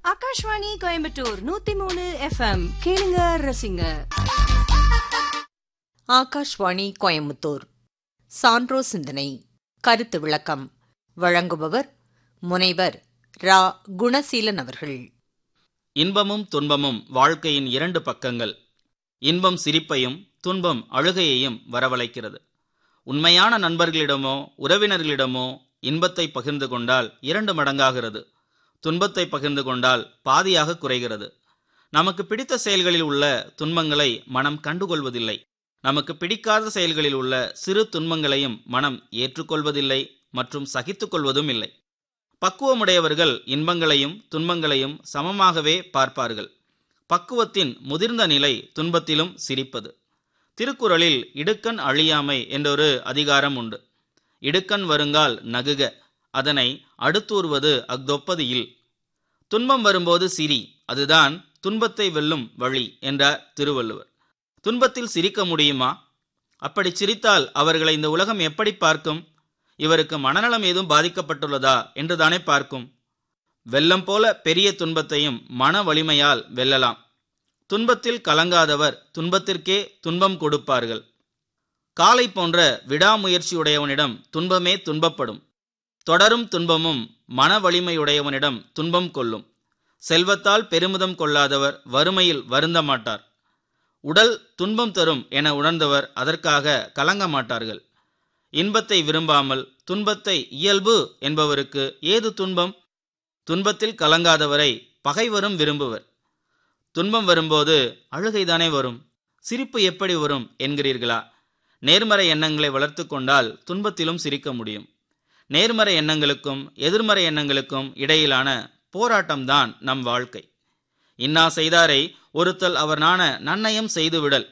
ஆகாஷ்வாணி கோயம்புத்தூர் நூத்தி மூணு எஃப்எம் கேளுங்க ரசிங்க ஆகாஷ்வாணி கோயம்புத்தூர் சான்றோ சிந்தனை கருத்து விளக்கம் வழங்குபவர் முனைவர் ரா குணசீலன் அவர்கள் இன்பமும் துன்பமும் வாழ்க்கையின் இரண்டு பக்கங்கள் இன்பம் சிரிப்பையும் துன்பம் அழுகையையும் வரவழைக்கிறது உண்மையான நண்பர்களிடமோ உறவினர்களிடமோ இன்பத்தை பகிர்ந்து கொண்டால் இரண்டு மடங்காகிறது துன்பத்தை பகிர்ந்து கொண்டால் பாதியாக குறைகிறது நமக்கு பிடித்த செயல்களில் உள்ள துன்பங்களை மனம் கண்டுகொள்வதில்லை நமக்கு பிடிக்காத செயல்களில் உள்ள சிறு துன்பங்களையும் மனம் ஏற்றுக்கொள்வதில்லை மற்றும் சகித்துக் கொள்வதும் இல்லை பக்குவமுடையவர்கள் இன்பங்களையும் துன்பங்களையும் சமமாகவே பார்ப்பார்கள் பக்குவத்தின் முதிர்ந்த நிலை துன்பத்திலும் சிரிப்பது திருக்குறளில் இடுக்கண் அழியாமை என்றொரு அதிகாரம் உண்டு இடுக்கண் வருங்கால் நகுக அதனை அடுத்தூர்வது அக்தொப்பது இல் துன்பம் வரும்போது சிரி அதுதான் துன்பத்தை வெல்லும் வழி என்றார் திருவள்ளுவர் துன்பத்தில் சிரிக்க முடியுமா அப்படி சிரித்தால் அவர்களை இந்த உலகம் எப்படி பார்க்கும் இவருக்கு மனநலம் ஏதும் பாதிக்கப்பட்டுள்ளதா என்றுதானே பார்க்கும் வெள்ளம் போல பெரிய துன்பத்தையும் மன வலிமையால் வெல்லலாம் துன்பத்தில் கலங்காதவர் துன்பத்திற்கே துன்பம் கொடுப்பார்கள் காலை போன்ற விடாமுயற்சியுடையவனிடம் துன்பமே துன்பப்படும் தொடரும் துன்பமும் மன வலிமையுடையவனிடம் துன்பம் கொள்ளும் செல்வத்தால் பெருமிதம் கொள்ளாதவர் வறுமையில் வருந்த மாட்டார் உடல் துன்பம் தரும் என உணர்ந்தவர் அதற்காக கலங்க மாட்டார்கள் இன்பத்தை விரும்பாமல் துன்பத்தை இயல்பு என்பவருக்கு ஏது துன்பம் துன்பத்தில் கலங்காதவரை பகைவரும் விரும்புவர் துன்பம் வரும்போது அழுகைதானே வரும் சிரிப்பு எப்படி வரும் என்கிறீர்களா நேர்மறை எண்ணங்களை வளர்த்து கொண்டால் துன்பத்திலும் சிரிக்க முடியும் நேர்மறை எண்ணங்களுக்கும் எதிர்மறை எண்ணங்களுக்கும் இடையிலான போராட்டம்தான் நம் வாழ்க்கை இன்னா செய்தாரை ஒருத்தல் அவர் நாண நன்னயம் செய்துவிடல்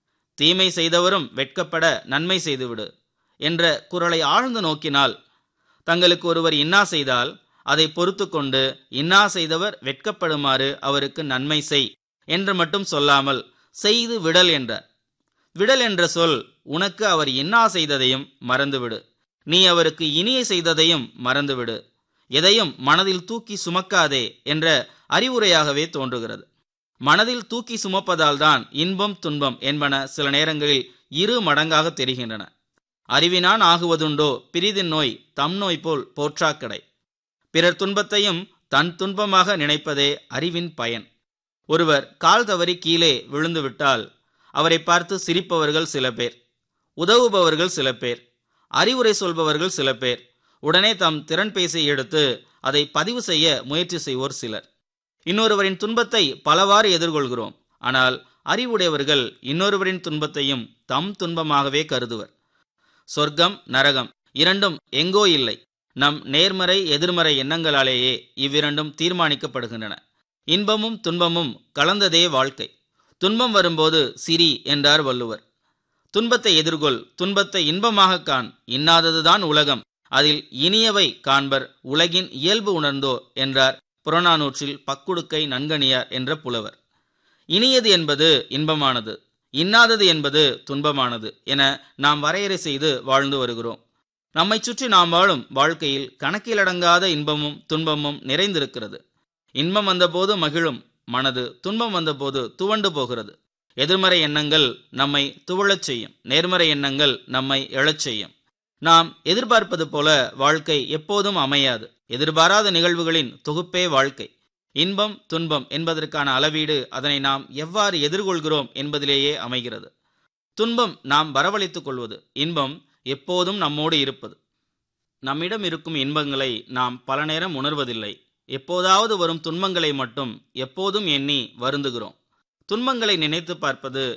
தீமை செய்தவரும் வெட்கப்பட நன்மை செய்துவிடு என்ற குரலை ஆழ்ந்து நோக்கினால் தங்களுக்கு ஒருவர் இன்னா செய்தால் அதை பொறுத்து கொண்டு இன்னா செய்தவர் வெட்கப்படுமாறு அவருக்கு நன்மை செய் என்று மட்டும் சொல்லாமல் செய்து விடல் என்றார் விடல் என்ற சொல் உனக்கு அவர் இன்னா செய்ததையும் மறந்துவிடு நீ அவருக்கு இனிய செய்ததையும் மறந்துவிடு எதையும் மனதில் தூக்கி சுமக்காதே என்ற அறிவுரையாகவே தோன்றுகிறது மனதில் தூக்கி சுமப்பதால் தான் இன்பம் துன்பம் என்பன சில நேரங்களில் இரு மடங்காக தெரிகின்றன அறிவினான் ஆகுவதுண்டோ பிரிதின் நோய் தம் நோய் போல் போற்றாக்கடை பிறர் துன்பத்தையும் தன் துன்பமாக நினைப்பதே அறிவின் பயன் ஒருவர் கால் தவறி கீழே விழுந்துவிட்டால் அவரை பார்த்து சிரிப்பவர்கள் சில பேர் உதவுபவர்கள் சில பேர் அறிவுரை சொல்பவர்கள் சில பேர் உடனே தம் திறன்பேசி எடுத்து அதை பதிவு செய்ய முயற்சி செய்வோர் சிலர் இன்னொருவரின் துன்பத்தை பலவாறு எதிர்கொள்கிறோம் ஆனால் அறிவுடையவர்கள் இன்னொருவரின் துன்பத்தையும் தம் துன்பமாகவே கருதுவர் சொர்க்கம் நரகம் இரண்டும் எங்கோ இல்லை நம் நேர்மறை எதிர்மறை எண்ணங்களாலேயே இவ்விரண்டும் தீர்மானிக்கப்படுகின்றன இன்பமும் துன்பமும் கலந்ததே வாழ்க்கை துன்பம் வரும்போது சிரி என்றார் வள்ளுவர் துன்பத்தை எதிர்கொள் துன்பத்தை இன்பமாக காண் இன்னாததுதான் உலகம் அதில் இனியவை காண்பர் உலகின் இயல்பு உணர்ந்தோ என்றார் புறநானூற்றில் பக்குடுக்கை நன்கணியார் என்ற புலவர் இனியது என்பது இன்பமானது இன்னாதது என்பது துன்பமானது என நாம் வரையறை செய்து வாழ்ந்து வருகிறோம் நம்மை சுற்றி நாம் வாழும் வாழ்க்கையில் கணக்கிலடங்காத இன்பமும் துன்பமும் நிறைந்திருக்கிறது இன்பம் வந்தபோது மகிழும் மனது துன்பம் வந்தபோது துவண்டு போகிறது எதிர்மறை எண்ணங்கள் நம்மை துவழச் செய்யும் நேர்மறை எண்ணங்கள் நம்மை எழச் செய்யும் நாம் எதிர்பார்ப்பது போல வாழ்க்கை எப்போதும் அமையாது எதிர்பாராத நிகழ்வுகளின் தொகுப்பே வாழ்க்கை இன்பம் துன்பம் என்பதற்கான அளவீடு அதனை நாம் எவ்வாறு எதிர்கொள்கிறோம் என்பதிலேயே அமைகிறது துன்பம் நாம் வரவழைத்துக் கொள்வது இன்பம் எப்போதும் நம்மோடு இருப்பது நம்மிடம் இருக்கும் இன்பங்களை நாம் பல நேரம் உணர்வதில்லை எப்போதாவது வரும் துன்பங்களை மட்டும் எப்போதும் எண்ணி வருந்துகிறோம் துன்பங்களை நினைத்து பார்ப்பது